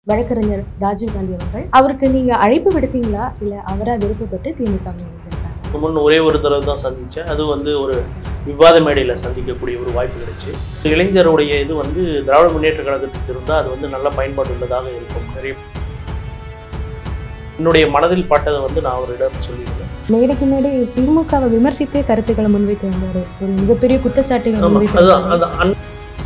வழக்கறிஞர் ராஜீவ்காந்தி அவர்கள் அவருக்கு நீங்க அழைப்பு விடுத்தீங்களா இல்ல அவரா விருப்பப்பட்டு திமுக இணைந்திருக்காரா இதுக்கு முன் ஒரே ஒரு தடவை தான் சந்தித்தேன் அது வந்து ஒரு விவாத மேடையில் சந்திக்கக்கூடிய ஒரு வாய்ப்பு கிடைச்சு இளைஞருடைய இது வந்து திராவிட முன்னேற்ற கழகத்துக்கு இருந்தால் அது வந்து நல்ல பயன்பாடு உள்ளதாக இருக்கும் நிறைய என்னுடைய மனதில் பட்டதை வந்து நான் அவரிடம் சொல்லியிருந்தேன் மேடைக்கு மேடை திமுகவை விமர்சித்தே கருத்துக்களை முன்வைத்து வந்தாரு ஒரு மிகப்பெரிய குற்றச்சாட்டுகளை ஆமா, முன்வைத்து அதுதான் வந்தாரு. அது அந்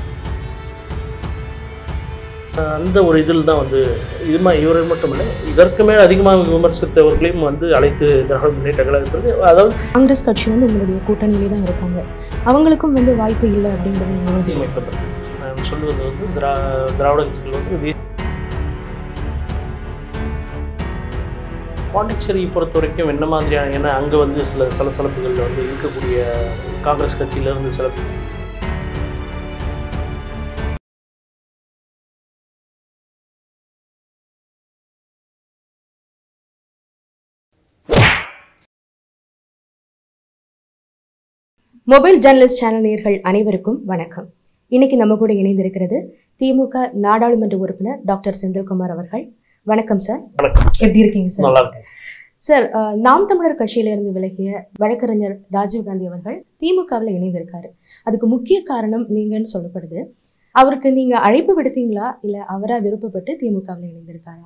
அந்த ஒரு இதில் தான் வந்து இது மா இவர் மட்டும் இல்லை இதற்கு மேல் அதிகமாக விமர்சித்தவர்களையும் வந்து அழைத்து திராவிட முன்னேற்ற கழகத்திற்கு அதாவது காங்கிரஸ் கட்சி வந்து உங்களுடைய கூட்டணியிலே தான் இருக்காங்க அவங்களுக்கும் வந்து வாய்ப்பு இல்லை அப்படின்றது நீங்க உணர்ந்து- அரசியலமைக்கப்பட்டது நான் சொல்வது வந்து திரா திராவிட கட்சிகள் வந்து வி- பாண்டிச்சேரியை பொறுத்த வரைக்கும் என்ன மாதிரியான ஏன்னா அங்கே வந்து சில சலசலப்புகள் வந்து இருக்கக்கூடிய காங்கிரஸ் கட்சியிலேருந்து சில மொபைல் ஜேர்னலிஸ்ட் சேனல் நேயர்கள் அனைவருக்கும் வணக்கம் இன்னைக்கு நம்ம கூட இணைந்திருக்கிறது திமுக நாடாளுமன்ற உறுப்பினர் டாக்டர் செந்தில்குமார் அவர்கள் வணக்கம் சார் வணக்கம் எப்படி இருக்கீங்க சார் நல்லா இருக்கு சார் அஹ், நாம் தமிழர் கட்சியிலிருந்து விலகிய வழக்கறிஞர் ராஜீவ்காந்தி அவர்கள் திமுகவில் இணைந்திருக்காரு அதுக்கு முக்கிய காரணம் நீங்கன்னு சொல்லப்படுது அவருக்கு நீங்க அழைப்பு விடுத்தீங்களா இல்ல அவரா விருப்பப்பட்டு திமுகவில் இணைந்திருக்காரா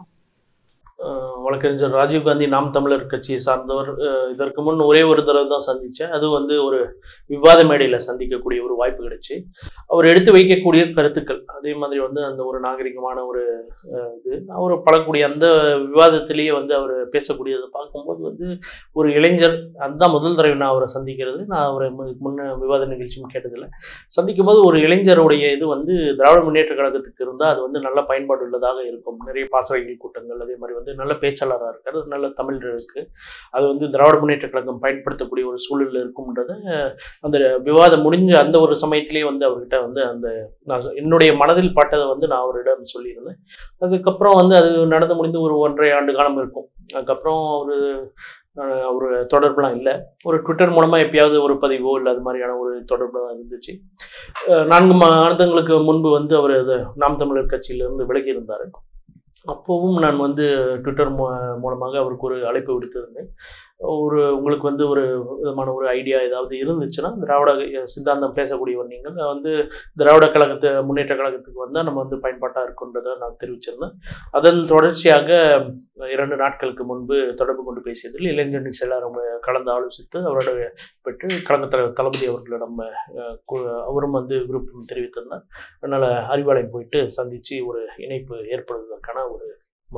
அஹ் வழக்கறிஞர் ராஜீவ்காந்தி நாம் தமிழர் கட்சியை சார்ந்தவர் அஹ் இதற்கு முன் ஒரே ஒரு தடவை தான் சந்தித்தேன் அது வந்து ஒரு விவாத மேடையில் சந்திக்கக்கூடிய ஒரு வாய்ப்பு கிடைச்சு அவர் எடுத்து வைக்கக்கூடிய கருத்துக்கள் அதே மாதிரி வந்து அந்த ஒரு நாகரிகமான ஒரு அஹ், இது அவர் படக்கூடிய அந்த விவாதத்திலேயே வந்து அவர் பேசக்கூடியதை பார்க்கும்போது வந்து ஒரு இளைஞர் அதுதான் முதல் தடவை நான் அவரை சந்திக்கிறது நான் அவரை மு- முன்ன விவாத நிகழ்ச்சியும் கேட்டதில்லை சந்திக்கும் போது ஒரு இளைஞருடைய இது வந்து திராவிட முன்னேற்ற கழகத்துக்கு இருந்தால் அது வந்து நல்ல பயன்பாடு உள்ளதாக இருக்கும் நிறைய பாசறைகள் கூட்டங்கள் அதே மாதிரி வந்து நல்ல பேச்சாளராக இருக்காரு நல்ல தமிழ் இருக்கு அது வந்து திராவிட முன்னேற்ற கழகம் பயன்படுத்தக்கூடிய ஒரு சூழலில் இருக்கும்ன்றத அந்த விவாதம் முடிஞ்ச அந்த ஒரு சமயத்திலேயே வந்து அவர்கிட்ட வந்து அந்த நான் சொ- என்னுடைய மனதில் பட்டதை வந்து நான் அவரிடம் சொல்லியிருந்தேன் அதுக்கப்புறம் வந்து அது நடந்து முடிந்து ஒரு ஒன்றரை ஆண்டு காலம் இருக்கும் அதுக்கப்புறம் ஒரு அஹ், ஒரு தொடர்புலாம் இல்லை ஒரு ட்விட்டர் மூலமாக எப்பயாவது ஒரு பதிவோ இல்லை அது மாதிரியான ஒரு தொடர்பு தான் இருந்துச்சு அஹ், நான்கு மாதங்களுக்கு முன்பு வந்து அவர் அது நாம் தமிழர் கட்சியிலிருந்து விலகி இருந்தார் அப்போவும் நான் வந்து ட்விட்டர் மூ மூலமாக அவருக்கு ஒரு அழைப்பு விடுத்திருந்தேன் ஒரு உங்களுக்கு வந்து ஒரு விதமான ஒரு ஐடியா ஏதாவது இருந்துச்சுன்னா திராவிட சித்தாந்தம் பேசக்கூடியவர் நீங்கள் வந்து திராவிட கழகத்தை முன்னேற்ற கழகத்துக்கு வந்தால் நம்ம வந்து பயன்பாட்டாக இருக்குன்றதை நான் தெரிவிச்சிருந்தேன் அதன் தொடர்ச்சியாக இரண்டு நாட்களுக்கு முன்பு தொடர்பு கொண்டு பேசியதில் இளைஞரணி செயலாளர் கலந்து ஆலோசித்து அவரோட பெற்று கழக தலைவர் தளபதி அவர்களிடம் அஹ், கு- அவரும் வந்து விருப்பம் தெரிவித்திருந்தார் அதனால் அறிவாலயம் போயிட்டு சந்தித்து ஒரு இணைப்பு ஏற்படுவதற்கான ஒரு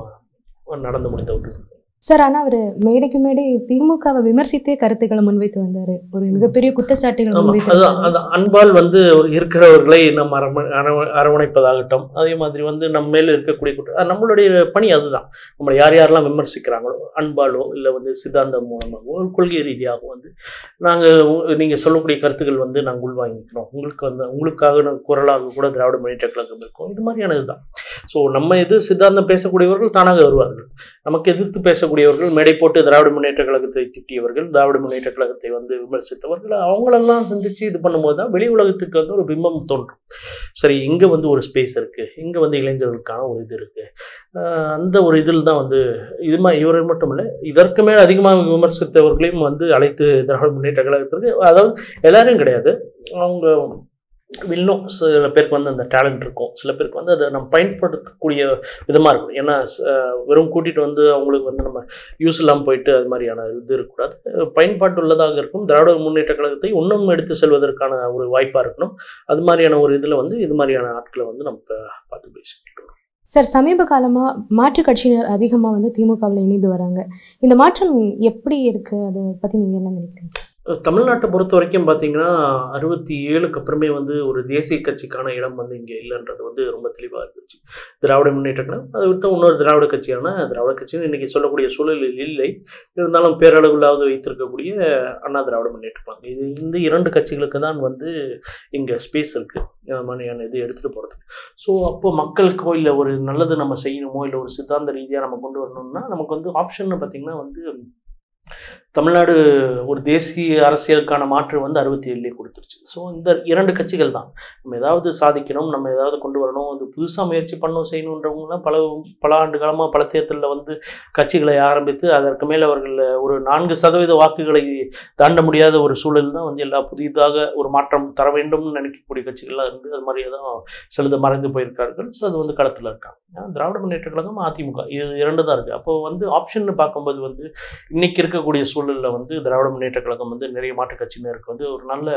ம- நடந்து முடிந்த ஒரு சார் ஆனா அவரு மேடைக்கு மேடை திமுகவை விமர்சித்தே கருத்துக்களை முன்வைத்து வந்தாரு ஒரு மிகப்பெரிய குற்றச்சாட்டுகளை ஆமா முன்வைத்து அதுதான் வந்தாரு. அந்த அன்பால் வந்து இருக்கிறவர்களை நம்ம அரவணை அரவ- அரவணைப்பதாகட்டும் அதே மாதிரி வந்து நம்ம மேல இருக்கக்கூடிய குற்ற அஹ் நம்மளுடைய பணி அதுதான் நம்மளை யார் யாரெல்லாம் விமர்சிக்கிறாங்களோ அன்பாலோ இல்லை வந்து சித்தாந்தம் மூலமாகவோ ஒரு கொள்கை ரீதியாகவும் வந்து நாங்கள் நீங்கள் சொல்லக்கூடிய கருத்துக்கள் வந்து நாங்கள் உள்வாங்கிக்கிறோம் உங்களுக்கு வந்து உங்களுக்காக நாங்க குரலாக கூட திராவிட முன்னேற்ற கழகம் இருக்கும் இது மாதிரியான இதுதான் ஸோ நம்ம எது சித்தாந்தம் பேசக்கூடியவர்கள் தானாக வருவார்கள் நமக்கு எதிர்த்து பேசக்கூடியவர்கள் மேடை போட்டு திராவிட முன்னேற்ற கழகத்தை திட்டியவர்கள் திராவிட முன்னேற்ற கழகத்தை வந்து விமர்சித்தவர்கள் அவங்களெல்லாம் சந்திச்சு இது பண்ணும்போது தான் வெளி உலகத்துக்கு வந்து ஒரு பிம்பம் தோன்றும் சரி இங்கே வந்து ஒரு ஸ்பேஸ் இருக்கு இங்கே வந்து இளைஞர்களுக்கான ஒரு இது இருக்கு ஆஹ் அந்த ஒரு இதில் தான் வந்து இது மா இவர் மட்டும் இல்லை இதற்கு மேல் அதிகமாக விமர்சித்தவர்களையும் வந்து அழைத்து திராவிட முன்னேற்ற கழகத்திற்கு அதாவது எல்லாரும் கிடையாது அவங்க இன்னும் சில பேருக்கு வந்து அந்த டேலண்ட் இருக்கும் சில பேருக்கு வந்து அதை நம்ம பயன்படுத்தக்கூடிய விதமாக இருக்கும் ஏன்னா ச- வெறும் கூட்டிகிட்டு வந்து அவங்களுக்கு வந்து நம்ம யூஸ் இல்லாமல் போயிட்டு அது மாதிரியான இது இருக்கக்கூடாது பயன்பாட்டு உள்ளதாக இருக்கும் திராவிட முன்னேற்ற கழகத்தை இன்னும் எடுத்து செல்வதற்கான ஒரு வாய்ப்பாக இருக்கணும் அது மாதிரியான ஒரு இதில் வந்து இது மாதிரியான ஆட்களை வந்து நம்ம பார்த்து பேசிக்கிட்டு இருக்கோம். சார் சமீப காலமா மாற்றுக் கட்சியினர் அதிகமா வந்து திமுகவில் இணைந்து வராங்க இந்த மாற்றம் எப்படி இருக்கு அதை பத்தி நீங்க என்ன நினைக்கிறீங்க சார்? தமிழ்நாட்டை பொறுத்த வரைக்கும் பார்த்தீங்கன்னா அறுபத்தி ஏழுக்கு அப்புறமே வந்து ஒரு தேசிய கட்சிக்கான இடம் வந்து இங்கே இல்லைன்றது வந்து ரொம்ப தெளிவாக இருந்துச்சு திராவிட முன்னேற்ற கழகம் அதை விட்டு இன்னொரு திராவிட கட்சியான திராவிட கட்சின்னு இன்னைக்கு சொல்லக்கூடிய சூழலில் இல்லை இருந்தாலும் பேரளவிலாவது வைத்திருக்கக்கூடிய அண்ணா திராவிட முன்னேற்ற கழகம் இது இந்த இரண்டு கட்சிகளுக்கு தான் வந்து இங்கே ஸ்பேஸ் இருக்குது மாதிரியான இது எடுத்துகிட்டு போகிறதுக்கு ஸோ அப்போ மக்களுக்கோ இல்லை ஒரு நல்லது நம்ம செய்யணுமோ இல்லை ஒரு சித்தாந்த ரீதியாக நம்ம கொண்டு வரணும்னா நமக்கு வந்து ஆப்ஷன் பார்த்தீங்கன்னா வந்து தமிழ்நாடு ஒரு தேசிய அரசியலுக்கான மாற்று வந்து அறுபத்தி ஏழுலேயே கொடுத்துருச்சு ஸோ இந்த இரண்டு கட்சிகள் தான் நம்ம ஏதாவது சாதிக்கணும் நம்ம ஏதாவது கொண்டு வரணும் அது புதுசாக முயற்சி பண்ணணும் செய்யணுன்றவங்கலாம் பல பல ஆண்டு காலமாக பல தேர்தலில் வந்து கட்சிகளை ஆரம்பித்து அதற்கு மேல் அவர்கள் ஒரு நான்கு சதவீத வாக்குகளை தாண்ட முடியாத ஒரு சூழல் தான் வந்து எல்லா புதிதாக ஒரு மாற்றம் தர வேண்டும்னு நினைக்கக்கூடிய கட்சிகள்லாம் இருந்து அது மாதிரியே தான் சிலது மறைந்து போயிருக்கார்கள் சிலது வந்து களத்தில் இருக்காங்க ஆனா, திராவிட முன்னேற்ற கழகம் அதிமுக இது இரண்டு தான் இருக்குது அப்போ வந்து ஆப்ஷன் பார்க்கும்போது வந்து இன்னைக்கு இருக்கக்கூடிய சூழலில் வந்து திராவிட முன்னேற்ற கழகம் வந்து நிறைய மாற்றுக் கட்சியினருக்கு வந்து ஒரு நல்ல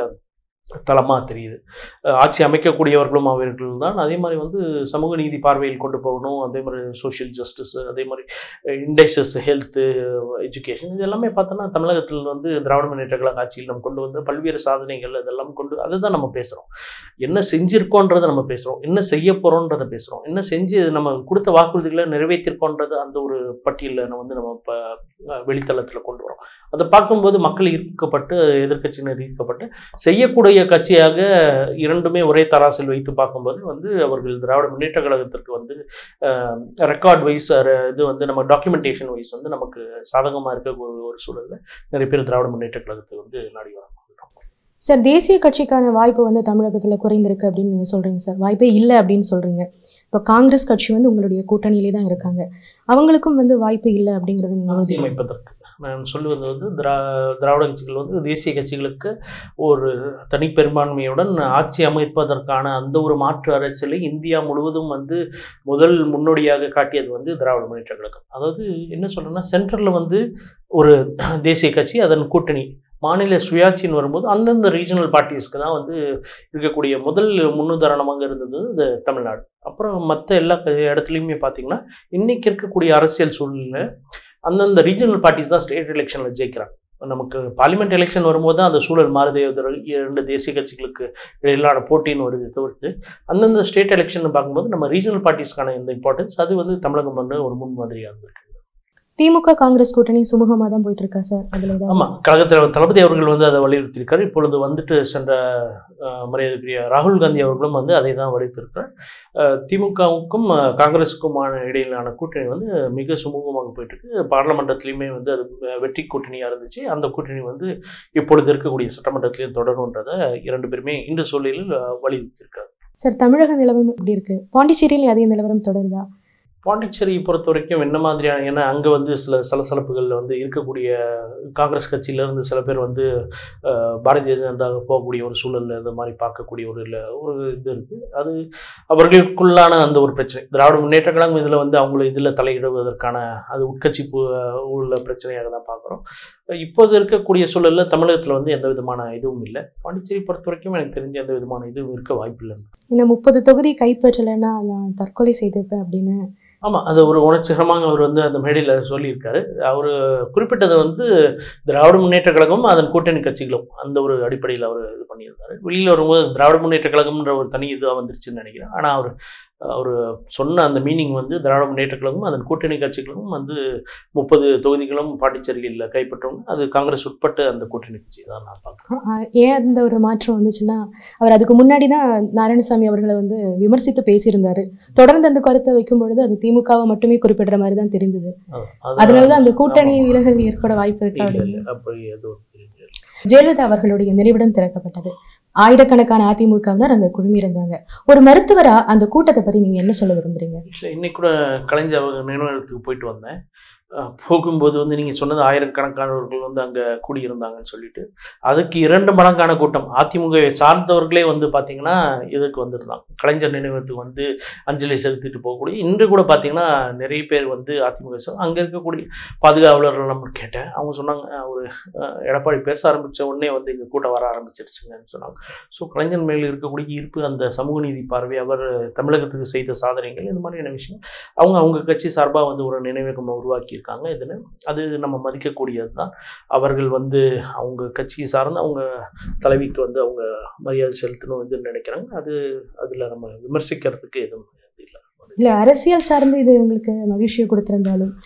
தளமாக தெரியுது அஹ் ஆட்சி அமைக்கக்கூடியவர்களும் அவர்கள் தான் அதே மாதிரி வந்து சமூக நீதி பார்வையில் கொண்டு போகணும் அதே மாதிரி சோஷியல் ஜஸ்டிஸ் அதே மாதிரி இண்டெக்ஸஸ் ஹெல்த்து எஜுகேஷன் இது எல்லாமே பார்த்தோன்னா தமிழகத்தில் வந்து திராவிட முன்னேற்ற கழக ஆட்சியில் நம்ம கொண்டு வந்த பல்வேறு சாதனைகள் அதெல்லாம் கொண்டு அதை தான் நம்ம பேசுகிறோம் என்ன செஞ்சிருக்கோன்றதை நம்ம பேசுகிறோம் என்ன செய்ய போகிறோன்றதை பேசுகிறோம் என்ன செஞ்சு நம்ம கொடுத்த வாக்குறுதிகளை நிறைவேற்றிருக்கோன்றது அந்த ஒரு பட்டியலில் நம்ம வந்து நம்ம இப்போ வெளித்தளத்தில் கொண்டு வரோம் அதை பார்க்கும்போது மக்கள் ஈர்க்கப்பட்டு எதிர்க்கட்சியினர் ஈர்க்கப்பட்டு செய்யக்கூடிய கட்சியாக இரண்டுமே ஒரே தராசில் வைத்து பார்க்கும்போது வந்து அவர்கள் திராவிட முன்னேற்ற கழகத்திற்கு வந்து ரெக்கார்ட் வைஸ் இது வந்து நம்ம டாக்குமெண்டேஷன் வைஸ் வந்து நமக்கு சாதகமாக இருக்கக்கூடிய ஒரு சூழல்ல நிறைய பேர் திராவிட முன்னேற்ற கழகத்தை வந்து நாடி வராங்க சார் தேசிய கட்சிக்கான வாய்ப்பு வந்து தமிழகத்துல குறைந்திருக்கு அப்படின்னு நீங்க சொல்றீங்க சார் வாய்ப்பே இல்லை அப்படின்னு சொல்றீங்க இப்போ காங்கிரஸ் கட்சி வந்து உங்களுடைய கூட்டணியிலே தான் இருக்காங்க அவங்களுக்கும் வந்து வாய்ப்பு இல்லை அப்படிங்கிறது நீங்க ஆட்சி உறுதி- அமைப்பதற்கு நான் சொல்லுவது வந்து திரா திராவிட கட்சிகள் வந்து தேசிய கட்சிகளுக்கு ஒரு தனிப்பெரும்பான்மையுடன் ஆட்சி அமைப்பதற்கான அந்த ஒரு மாற்று அரசியலை இந்தியா முழுவதும் வந்து முதல் முன்னோடியாக காட்டியது வந்து திராவிட முன்னேற்ற கழகம் அதாவது என்ன சொல்றேன்னா சென்ட்ரலில் வந்து ஒரு தேசிய கட்சி அதன் கூட்டணி மாநில சுயாட்சின்னு வரும்போது அந்தந்த ரீஜனல் பார்ட்டிஸ்க்கு தான் வந்து இருக்கக்கூடிய முதல் முன்னுதாரணமாக இருந்தது இந்த தமிழ்நாடு அப்புறம் மற்ற எல்லா க- இடத்துலையுமே பார்த்தீங்கன்னா இன்னைக்கு இருக்கக்கூடிய அரசியல் சூழ்நிலை அந்தந்த ரீஜனல் பார்ட்டிஸ் தான் ஸ்டேட் எலெக்ஷனில் ஜெயிக்கிறாங்க நமக்கு பார்லிமெண்ட் எலெக்ஷன் வரும்போது தான் அந்த சூழல் மாறுதே தவிர இரண்டு தேசிய கட்சிகளுக்கு இடையிலான போட்டின்னு வருது தவிர்த்து அந்தந்த ஸ்டேட் எலெக்ஷன் பார்க்கும்போது நம்ம ரீஜனல் பார்ட்டிஸ்க்கான இந்த இம்பார்ட்டன்ஸ் அது வந்து தமிழகம் வந்து ஒரு முன்மாதிரியாக இருந்திருக்கு திமுக காங்கிரஸ் கூட்டணி சுமூகமா தான் போயிட்டு இருக்கா சார் அதுல ஏதாவது ஆமாம் கழகத்தில் தளபதி அவர்கள் வந்து அதை வலியுறுத்தியிருக்காரு இப்பொழுது வந்துட்டு சென்ற அஹ், மரியாதைக்குரிய ராகுல் காந்தி அவர்களும் வந்து அதை தான் வலியுறுத்தியிருக்கார் அஹ், திமுகவுக்கும் அஹ், காங்கிரஸுக்குமான இடையிலான கூட்டணி வந்து மிக சுமூகமாக போயிட்டு இருக்கு பார்லமெண்டத்துலேயுமே வந்து அது அஹ், வெற்றி கூட்டணியாக இருந்துச்சு அந்த கூட்டணி வந்து இப்பொழுது இருக்கக்கூடிய சட்டமன்றத்திலையும் தொடரும்ன்றதை இரண்டு பேருமே இந்த சூழலில் அஹ், வலியுறுத்தியிருக்காரு சார் தமிழக நிலவரம் எப்படி இருக்கு பாண்டிச்சேரியில் அதே நிலவரம் தொடருதா பாண்டிச்சேரியை பொறுத்த வரைக்கும் என்ன மாதிரியான ஏன்னா அங்கே வந்து சில சலசலப்புகள் வந்து இருக்கக்கூடிய காங்கிரஸ் கட்சியிலேருந்து சில பேர் வந்து அஹ், பாரதிய ஜனதா போகக்கூடிய ஒரு சூழல்ல இந்த மாதிரி பார்க்கக்கூடிய ஒரு இல்ல ஒரு இது இருக்குது அது அவர்களுக்குள்ளான அந்த ஒரு பிரச்சனை திராவிட முன்னேற்ற கழகம் இதில் வந்து அவங்கள இதில் தலையிடுவதற்கான அது உட்கட்சி பு- உள்ள பிரச்சனையாக தான் பார்க்குறோம் இப்போது இருக்கக்கூடிய சூழல்ல தமிழகத்தில் வந்து எந்த விதமான இதுவும் இல்லை பாண்டிச்சேரி பொறுத்த வரைக்கும் எனக்கு தெரிஞ்ச எந்த விதமான இதுவும் இருக்க வாய்ப்பில்லை இன்னும் முப்பது தொகுதி கைப்பற்றலைன்னா நான் தற்கொலை செய்திருப்பேன் அப்படின்னு ஆமாம் அது ஒரு உணர்ச்சிகரமாக அவர் வந்து அந்த மேடையில் சொல்லியிருக்காரு அவர் குறிப்பிட்டது வந்து திராவிட முன்னேற்ற கழகம் அதன் கூட்டணி கட்சிகளும் அந்த ஒரு அடிப்படையில் அவர் இது பண்ணியிருந்தாரு வெளியில் வரும்போது திராவிட முன்னேற்ற கழகம்ன்ற ஒரு தனி இதுவாக வந்துருச்சுன்னு நினைக்கிறேன் ஆனால் அவர் அவர் சொன்ன அந்த மீனிங் வந்து திராவிட முன்னேற்ற கழகம் அதன் கூட்டணி கட்சிகளும் வந்து முப்பது தொகுதிகளும் பாண்டிச்சேரியில் கைப்பற்றவும் அது காங்கிரஸ் உட்பட்ட அந்த கூட்டணி கட்சி தான் நான் பார்க்குறேன் ஆஹ் ஏன் அந்த ஒரு மாற்றம் வந்துச்சுன்னா அவர் அதுக்கு முன்னாடி தான் நாராயணசாமி அவர்களை வந்து விமர்சித்து பேசியிருந்தாரு தொடர்ந்து அந்த கருத்தை வைக்கும் பொழுது அது திமுகவை மட்டுமே குறிப்பிடுற மாதிரி தான் தெரிந்தது அதனாலதான் அந்த கூட்டணி ஆமா. விலகல் ஏற்பட வாய்ப்பு இருக்கா இல்லை, அப்படின்னு இல்லை, அப்படி எதுவும் தெரியல. ஜெயலலிதா அவர்களுடைய நினைவிடம் திறக்கப்பட்டது ஆயிரக்கணக்கான அதிமுகவினர் அங்க குழுமியிருந்தாங்க ஒரு மருத்துவரா அந்த கூட்டத்தை பத்தி நீங்க என்ன சொல்ல விரும்புறீங்க இல்லை இன்னைக்கு கூட கலைஞர் அவங்க நினைவகத்துக்கு போயிட்டு வந்தேன் அஹ் போகும்போது வந்து நீங்கள் சொன்னது ஆயிரக்கணக்கானவர்கள் வந்து அங்கே கூடியிருந்தாங்கன்னு சொல்லிட்டு அதுக்கு இரண்டு மடங்கான கூட்டம் அதிமுகவை சார்ந்தவர்களே வந்து பார்த்தீங்கன்னா இதுக்கு வந்திருந்தாங்க கலைஞர் நினைவகத்துக்கு வந்து அஞ்சலி செலுத்திட்டு போகக்கூடிய இன்று கூட பார்த்தீங்கன்னா நிறைய பேர் வந்து அதிமுக அங்கே இருக்கக்கூடிய பாதுகாவலர்கள் நம்ம கேட்டேன் அவங்க சொன்னாங்க அஹ் ஒரு அஹ் எடப்பாடி பேச ஆரம்பித்த உடனே வந்து இங்கே கூட்டம் வர ஆரம்பிச்சிருச்சுங்கன்னு சொன்னாங்க ஸோ கலைஞர் மேல் இருக்கக்கூடிய ஈர்ப்பு அந்த சமூக நீதி பார்வை அவர் தமிழகத்துக்கு செய்த சாதனைகள் இந்த மாதிரியான விஷயம் அவங்க அவங்க கட்சி சார்பாக வந்து ஒரு நினைவகம் உருவாக்கியிருக்காங்க இதில் அது நம்ம மதிக்கக்கூடியது தான் அவர்கள் வந்து அவங்க கட்சியை சார்ந்து அவங்க தலைவிக்கு வந்து அவங்க மரியாதை செலுத்தணும் வந்து நினைக்கிறாங்க அது அதில் நம்ம விமர்சிக்கிறதுக்கு எதுவும் இல்லை இல்ல அரசியல் சார்ந்து இது உங்களுக்கு மகிழ்ச்சியை கொடுத்திருந்தாலும்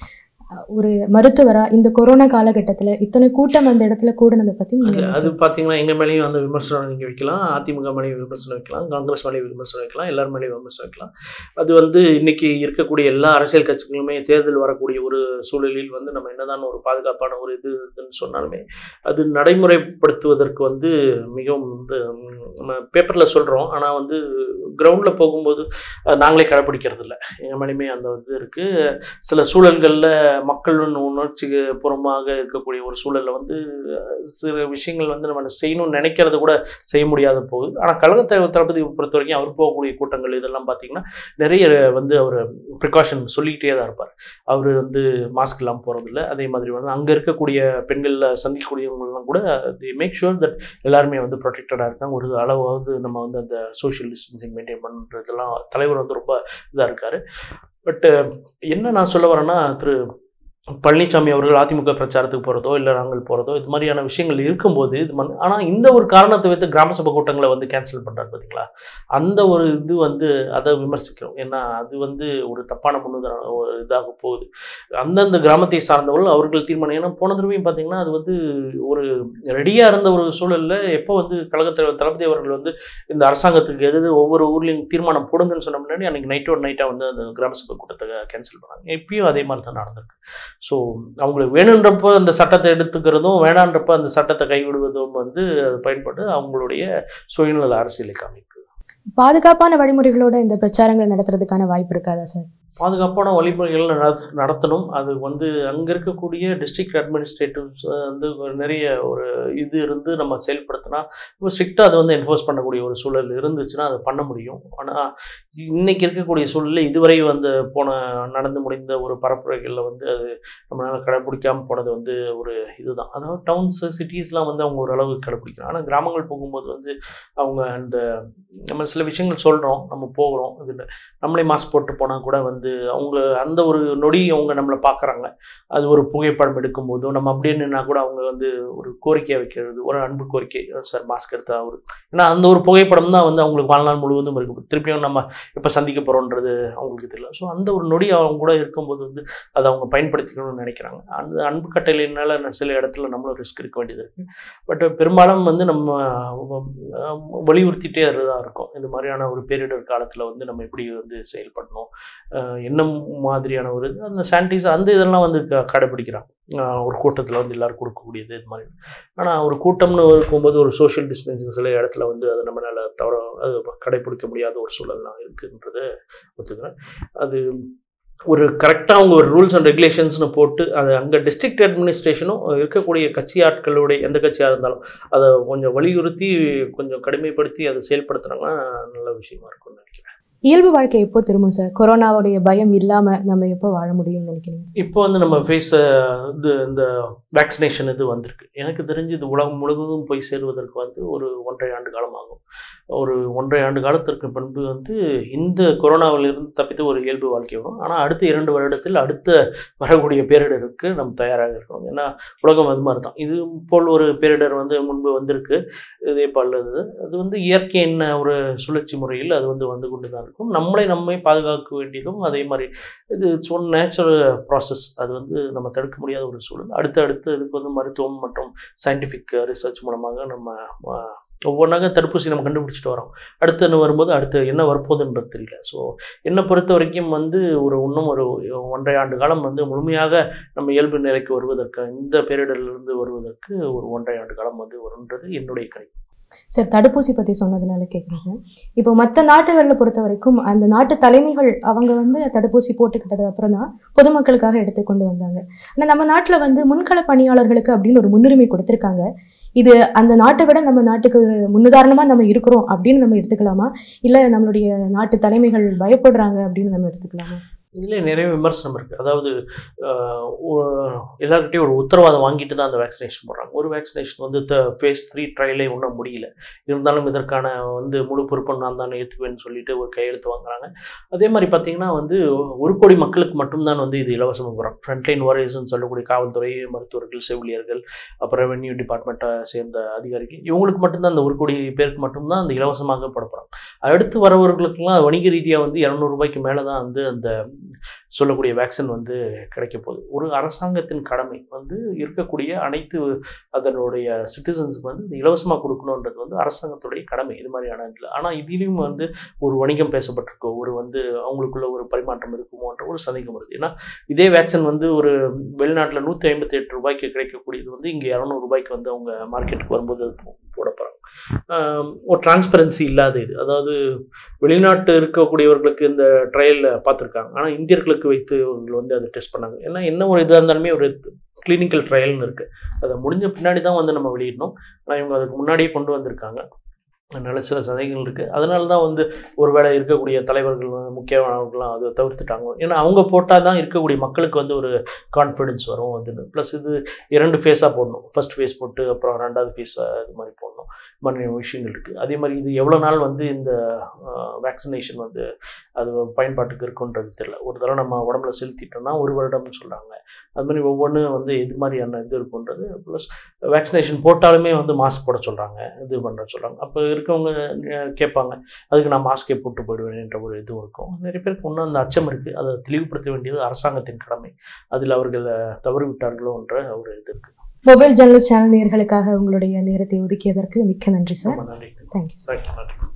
அஹ், ஒரு மருத்துவரா இந்த கொரோனா காலகட்டத்துல இத்தனை கூட்டம் அந்த இடத்துல கூடுனதை பத்தி நீங்க அது என்ன அது சொல்றீங்க? பார்த்தீங்கன்னா எங்கள் மேலேயும் அந்த விமர்சனம் நீங்கள் வைக்கலாம் அதிமுக மேலேயும் விமர்சனம் வைக்கலாம் காங்கிரஸ் மேலேயும் விமர்சனம் வைக்கலாம் எல்லார் மேலேயும் விமர்சனம் வைக்கலாம் அது வந்து இன்னைக்கு இருக்கக்கூடிய எல்லா அரசியல் கட்சிகளுமே தேர்தல் வரக்கூடிய ஒரு சூழலில் வந்து நம்ம என்னதான் ஒரு பாதுகாப்பான ஒரு இது இதுன்னு சொன்னாலுமே அது நடைமுறைப்படுத்துவதற்கு வந்து மிகவும் வந்து ம், நம்ம பேப்பரில் சொல்கிறோம் ஆனால் வந்து கிரவுண்டில் போகும்போது அது நாங்களே கடைப்பிடிக்கிறது இல்லை எங்கள் மேலேயுமே அந்த இது இருக்குது சில சூழல்களில் மக்களின் உணர்ச்சி புறமாக இருக்கக்கூடிய ஒரு சூழலில் வந்து சில விஷயங்கள் வந்து நம்ம செய்யணும்னு நினைக்கிறது கூட செய்ய முடியாத போகுது ஆனால் கழகத்தை தளபதி பொறுத்த வரைக்கும் அவர் போகக்கூடிய கூட்டங்கள் இதெல்லாம் பார்த்தீங்கன்னா நிறைய வந்து அவர் ப்ரிகாஷன் சொல்லிக்கிட்டே தான் இருப்பார் அவர் வந்து மாஸ்க் இல்லாமல் போகிறதில்ல அதே மாதிரி வந்து அங்கே இருக்கக்கூடிய பெண்களில் சந்திக்கக்கூடியவங்கலாம் கூட தி மேக் ஷுர் தட் எல்லாருமே வந்து ப்ரொடெக்டடாக இருக்காங்க ஒரு அளவாவது நம்ம வந்து அந்த சோஷியல் டிஸ்டன்சிங் மெயின்டைன் பண்ணுறதெல்லாம் தலைவர் வந்து ரொம்ப இதாக இருக்கார் பட்டு என்ன நான் சொல்ல வரேன்னா திரு பழனிசாமி அவர்கள் அதிமுக பிரச்சாரத்துக்கு போகிறதோ இல்லை நாங்கள் போகிறதோ இது மாதிரியான விஷயங்கள் இருக்கும்போது இது மண் ஆனால் இந்த ஒரு காரணத்தை வைத்து கிராம சபை கூட்டங்களை வந்து கேன்சல் பண்ணுறாரு பார்த்தீங்களா அந்த ஒரு இது வந்து அதை விமர்சிக்கிறோம் ஏன்னா அது வந்து ஒரு தப்பான முன்னுதாரண ஒரு இதாக போகுது அந்தந்த கிராமத்தை சார்ந்தவர்கள் அவர்கள் தீர்மானம் ஏன்னா போன தடவையும் பார்த்தீங்கன்னா அது வந்து ஒரு ரெடியாக இருந்த ஒரு சூழலில் எப்போ வந்து கழகத்தலைவர் தளபதி அவர்கள் வந்து இந்த அரசாங்கத்துக்கு எது ஒவ்வொரு ஊர்லேயும் தீர்மானம் போடுங்கன்னு சொன்ன முன்னாடி அன்றைக்கி நைட்டோட நைட்டாக வந்து அந்த கிராம சபை கூட்டத்தை கேன்சல் பண்ணாங்க இப்பயும் அதே மாதிரி தான் நடந்திருக்கு ஸோ அவங்களுக்கு வேணுன்றப்போ அந்த சட்டத்தை எடுத்துக்கிறதும் வேணான்றப்போ அந்த சட்டத்தை கைவிடுவதும் வந்து அது பயன்பட்டு அவங்களுடைய சுயநல அரசியலை காமிக்கு பாதுகாப்பான வழிமுறைகளோட இந்த பிரச்சாரங்கள் நடத்துறதுக்கான வாய்ப்பு இருக்காதா சார் பாதுகாப்பான வழிமுறைகள் நட- நடத்தணும் அது வந்து அங்கே இருக்கக்கூடிய டிஸ்ட்ரிக்ட் அட்மினிஸ்ட்ரேட்டிவ்ஸ் வந்து ஒரு நிறைய ஒரு இது இருந்து நம்ம செயல்படுத்தினா இப்போ ஸ்ட்ரிக்டாக அதை வந்து என்ஃபோர்ஸ் பண்ணக்கூடிய ஒரு சூழல் இருந்துச்சுன்னா அதை பண்ண முடியும் ஆனால் இன்னைக்கு இருக்கக்கூடிய சூழலில் இதுவரை வந்து போன நடந்து முடிந்த ஒரு பரப்புரைகளில் வந்து அது நம்மளால் கடைப்பிடிக்காமல் போனது வந்து ஒரு இதுதான் அதாவது டவுன்ஸ் சிட்டிஸ்லாம் வந்து அவங்க ஓரளவு கடைப்பிடிக்கிறாங்க ஆனால் கிராமங்கள் போகும்போது வந்து அவங்க அந்த நம்ம சில விஷயங்கள் சொல்கிறோம் நம்ம போகிறோம் இதில் நம்மளே மாஸ்க் போட்டு போனால் கூட வந்து அவங்க அந்த ஒரு நொடி அவங்க நம்மளை பார்க்குறாங்க அது ஒரு புகைப்படம் எடுக்கும்போதோ நம்ம அப்படியே நின்னா கூட அவங்க வந்து ஒரு கோரிக்கை வைக்கிறது ஒரு அன்பு கோரிக்கை சார் மாஸ்க் எடுத்தா ஒரு ஏன்னா அந்த ஒரு புகைப்படம் தான் வந்து அவங்களுக்கு வாழ்நாள் முழுவதும் இருக்கும் திருப்பியும் நம்ம எப்போ சந்திக்க போகிறோன்றது அவங்களுக்கு தெரியல ஸோ அந்த ஒரு நொடி அவங்க கூட இருக்கும்போது வந்து அதை அவங்க பயன்படுத்திக்கணும்னு நினைக்கிறாங்க அந்த அன்பு கட்டளையினால நான் சில இடத்துல நம்மளும் ரிஸ்க் இருக்க வேண்டியது இருக்குது பட் பெரும்பாலும் வந்து நம்ம அஹ், வலியுறுத்திட்டே தான் இருக்கும் இந்த மாதிரியான ஒரு பேரிடர் காலத்தில் வந்து நம்ம எப்படி வந்து செயல்படணும் அஹ், என்ன மாதிரியான ஒரு இது, அந்த சானிடைசர் அந்த இதெல்லாம் வந்து க கடைப்பிடிக்கிறாங்க அஹ், ஒரு கூட்டத்தில் வந்து எல்லாரும் கொடுக்கக்கூடியது இது மாதிரி ஆனால் ஒரு கூட்டம்னு இருக்கும்போது ஒரு சோஷியல் டிஸ்டன்சிங் சில இடத்துல வந்து அதை நம்மளால் தவிர அது கடைப்பிடிக்க முடியாத ஒரு சூழல்லாம் இருக்குன்றதை ஒத்துக்கிறேன் அது ஒரு கரெக்டாக அவங்க ஒரு ரூல்ஸ் அண்ட் ரெகுலேஷன்ஸ்னு போட்டு அது அங்கே டிஸ்ட்ரிக்ட் அட்மினிஸ்ட்ரேஷனும் இருக்கக்கூடிய கட்சி ஆட்களுடைய எந்த கட்சியாக இருந்தாலும் அதை கொஞ்சம் வலியுறுத்தி கொஞ்சம் கடுமைப்படுத்தி அதை செயல்படுத்துனாங்கன்னா நல்ல விஷயமா இருக்கும்னு நினைக்கிறேன் இயல்பு வாழ்க்கை எப்போ திரும்பும் சார் கொரோனாவுடைய பயம் இல்லாம நம்ம எப்போ வாழ முடியும்னு நினைக்கிறீங்க சார் இப்போ வந்து நம்ம ஃபேஸ் இது இந்த வேக்சினேஷன் இது வந்திருக்கு எனக்கு தெரிஞ்சு இது உலகம் முழுவதும் போய் சேருவதற்கு வந்து ஒரு ஒன்றரை ஆண்டு காலம் ஆகும் ஒரு ஒன்றரை ஆண்டு காலத்திற்கு பின்பு வந்து இந்த கொரோனாவிலிருந்து தப்பித்து ஒரு இயல்பு வாழ்க்கை வரும் ஆனால் அடுத்த இரண்டு வருடத்தில் அடுத்த வரக்கூடிய பேரிடருக்கு நம்ம தயாராக இருக்கணும் ஏன்னா உலகம் அது மாதிரி தான் இது போல் ஒரு பேரிடர் வந்து முன்பு வந்திருக்கு இதே போல் இது அது வந்து இயற்கையின் ஒரு சுழற்சி முறையில் அது வந்து வந்து கொண்டு தான் இருக்கும் நம்மளை நம்மை பாதுகாக்க வேண்டியதும் அதே மாதிரி இது இட்ஸ் ஒன் நேச்சுரல் ப்ராசஸ் அது வந்து நம்ம தடுக்க முடியாத ஒரு சூழல் அடுத்து அடுத்து இதுக்கு வந்து மருத்துவம் மற்றும் சயின்டிஃபிக் ரிசர்ச் மூலமாக நம்ம அஹ், ஒவ்வொன்றாக தடுப்பூசி நம்ம கண்டுபிடிச்சிட்டு வரோம் அடுத்து என்ன வரும்போது அடுத்து என்ன வரப்போகுதுன்றது தெரியல ஸோ என்னை பொறுத்த வரைக்கும் வந்து ஒரு இன்னும் ஒரு ஒன்றரை ஆண்டு காலம் வந்து முழுமையாக நம்ம இயல்பு நிலைக்கு வருவதற்கு இந்த பேரிடரிலிருந்து வருவதற்கு ஒரு ஒன்றரை ஆண்டு காலம் வந்து வரும்ன்றது என்னுடைய கணிப்பு சார் தடுப்பூசி பத்தி சொன்னதுனால கேட்குறேன் சார் இப்போ மற்ற நாட்டுகளில் பொறுத்த வரைக்கும் அந்த நாட்டு தலைமைகள் அவங்க வந்து தடுப்பூசி போட்டுக்கிட்டது அப்புறம் தான் பொதுமக்களுக்காக எடுத்து கொண்டு வந்தாங்க ஆனால் நம்ம நாட்டில் வந்து முன்கள பணியாளர்களுக்கு அப்படின்னு ஒரு முன்னுரிமை கொடுத்துருக்காங்க இது அந்த நாட்டை விட நம்ம நாட்டுக்கு ஒரு முன்னுதாரணமாக நம்ம இருக்கிறோம் அப்படின்னு நம்ம எடுத்துக்கலாமா இல்லை நம்மளுடைய நாட்டு தலைமைகள் பயப்படுறாங்க அப்படின்னு நம்ம எடுத்துக்கலாமா இதுல நிறைய விமர்சனம் இருக்குது அதாவது ஆஹ் ஒ- எல்லார்கிட்டயும் ஒரு உத்தரவாதம் வாங்கிட்டு தான் அந்த வேக்சினேஷன் போடுறாங்க ஒரு வேக்சினேஷன் வந்து ஃபேஸ் த்ரீ ட்ரையலே இன்னும் முடியல இருந்தாலும் இதற்கான வந்து முழு பொறுப்பை நான் தான் ஏற்றுக்குவேன்னு சொல்லிட்டு ஒரு கையெழுத்து வாங்குறாங்க அதே மாதிரி பார்த்தீங்கன்னா வந்து ஒரு கோடி மக்களுக்கு மட்டும்தான் வந்து இது இலவசமாக போகிறாங்க ஃப்ரண்ட்லைன் வாரியர்ஸ்னு சொல்லக்கூடிய காவல்துறை மருத்துவர்கள் செவிலியர்கள் அப்புறம் ரெவென்யூ டிபார்ட்மெண்ட்டை சேர்ந்த அதிகாரிகள் இவங்களுக்கு மட்டும்தான் அந்த ஒரு கோடி பேருக்கு மட்டும்தான் அந்த இலவசமாக போட போகிறாங்க அடுத்து வரவர்களுக்கெல்லாம் வணிக ரீதியாக வந்து இரநூறுபாய்க்கு மேலே தான் வந்து அந்த சொல்லக்கூடிய வேக்சின் வந்து கிடைக்க போகுது ஒரு அரசாங்கத்தின் கடமை வந்து இருக்கக்கூடிய அனைத்து அதனுடைய சிட்டிசன்ஸுக்கு வந்து இது இலவசமாக கொடுக்கணுன்றது வந்து அரசாங்கத்துடைய கடமை இது மாதிரியான இதில் ஆனால் இதிலையும் வந்து ஒரு வணிகம் பேசப்பட்டிருக்கோ ஒரு வந்து அவங்களுக்குள்ள ஒரு பரிமாற்றம் இருக்குமோன்ற ஒரு சந்தேகம் வருது ஏன்னா இதே வேக்சின் வந்து ஒரு வெளிநாட்டில் நூற்றி ஐம்பத்தி எட்டு ரூபாய்க்கு கிடைக்கக்கூடியது வந்து இங்கே இரநூறு ரூபாய்க்கு வந்து அவங்க மார்க்கெட்டுக்கு வரும்போது அது போ- போட போகிறாங்க ஒரு டிரான்ஸ்பரன்சி இல்லாத இது அதாவது வெளிநாட்டு இருக்கக்கூடியவர்களுக்கு இந்த ட்ரையலில் பார்த்துருக்காங்க ஆனால் இந்தியர்களுக்கு வைத்து இவங்க வந்து அதை டெஸ்ட் பண்ணாங்க ஏன்னா என்ன ஒரு இதாக இருந்தாலுமே ஒரு கிளினிக்கல் ட்ரையல்னு இருக்குது அதை முடிஞ்ச பின்னாடி தான் வந்து நம்ம வெளியிடணும் ஆனால் இவங்க அதுக்கு முன்னாடியே கொண்டு வந்திருக்காங்க அதனால சில சந்தேகங்கள் இருக்குது அதனால தான் வந்து ஒருவேளை இருக்கக்கூடிய தலைவர்கள் வந்து முக்கியமானவர்கள்லாம் அதை தவிர்த்துட்டாங்க ஏன்னா அவங்க போட்டால் தான் இருக்கக்கூடிய மக்களுக்கு வந்து ஒரு கான்ஃபிடென்ஸ் வரும் வந்து ப்ளஸ் இது இரண்டு ஃபேஸாக போடணும் ஃபர்ஸ்ட் ஃபேஸ் போட்டு அப்புறம் ரெண்டாவது ஃபேஸ் இது மாதிரி போடணும் இது மாதிரி விஷயங்கள் இருக்குது அதே மாதிரி இது எவ்வளோ நாள் வந்து இந்த வேக்சினேஷன் வந்து அது பயன்பாட்டுக்கு இருக்குன்றது தெரியல ஒரு தடவை நம்ம உடம்புல செலுத்திட்டோம்னா ஒரு வருடம்னு சொல்கிறாங்க அது மாதிரி ஒவ்வொன்றும் வந்து எது மாதிரியான இது இருக்குன்றது ப்ளஸ் வேக்சினேஷன் போட்டாலுமே வந்து மாஸ்க் போட சொல்கிறாங்க இது பண்ண சொல்கிறாங்க அப்போ இருக்கவங்க அஹ், கேட்பாங்க அதுக்கு நான் மாஸ்கே போட்டு போயிடுவேன்ற ஒரு இதுவும் இருக்கும் நிறைய பேருக்கு இன்னும் அந்த அச்சம் இருக்குது அதை தெளிவுபடுத்த வேண்டியது அரசாங்கத்தின் கடமை அதில் அவர்கள் தவறு விட்டார்களோன்ற ஒரு இது இருக்குது மொபைல் ஜேர்னலிஸ்ட் சேனல் நேயர்களுக்காக உங்களுடைய நேரத்தை ஒதுக்கியதற்கு மிக்க நன்றி சார் ரொம்ப நன்றி தேங்க்யூ சார் நன்றி நன்றி